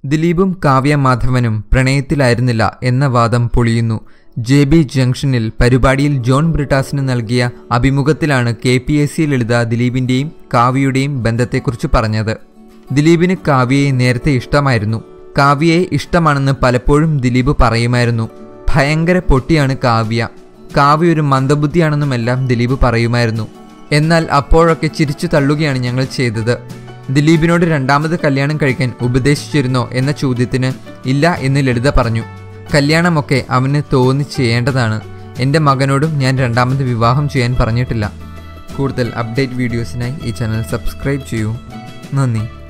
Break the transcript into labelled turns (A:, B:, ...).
A: ദിലീപും കാവ്യ മാധവനും പ്രണയത്തിലായിരുന്നില്ല എന്ന വാദം പൊളിയുന്നു ജെ ബി ജംഗ്ഷനിൽ പരിപാടിയിൽ ജോൺ ബ്രിട്ടാസിന് നൽകിയ അഭിമുഖത്തിലാണ് K P S C Lalitha ദിലീപിന്റെയും കാവ്യയുടെയും ബന്ധത്തെക്കുറിച്ച് പറഞ്ഞത് ദിലീപിന് കാവ്യയെ നേരത്തെ ഇഷ്ടമായിരുന്നു കാവ്യയെ ഇഷ്ടമാണെന്ന് പലപ്പോഴും ദിലീപ് പറയുമായിരുന്നു ഭയങ്കര പൊട്ടിയാണ് കാവ്യ കാവ്യ ഒരു മന്ദബുദ്ധിയാണെന്നുമെല്ലാം ദിലീപ് പറയുമായിരുന്നു എന്നാൽ അപ്പോഴൊക്കെ ചിരിച്ചു തള്ളുകയാണ് ഞങ്ങൾ ചെയ്തത് ദിലീപിനോട് രണ്ടാമത് കല്യാണം കഴിക്കാൻ ഉപദേശിച്ചിരുന്നോ എന്ന ചോദ്യത്തിന് ഇല്ല എന്ന് ലളിത പറഞ്ഞു കല്യാണമൊക്കെ അവന് തോന്നി ചെയ്യേണ്ടതാണ് എൻ്റെ മകനോടും ഞാൻ രണ്ടാമത് വിവാഹം ചെയ്യാൻ പറഞ്ഞിട്ടില്ല കൂടുതൽ അപ്ഡേറ്റ് വീഡിയോസിനായി ഈ ചാനൽ സബ്സ്ക്രൈബ് ചെയ്യൂ നന്ദി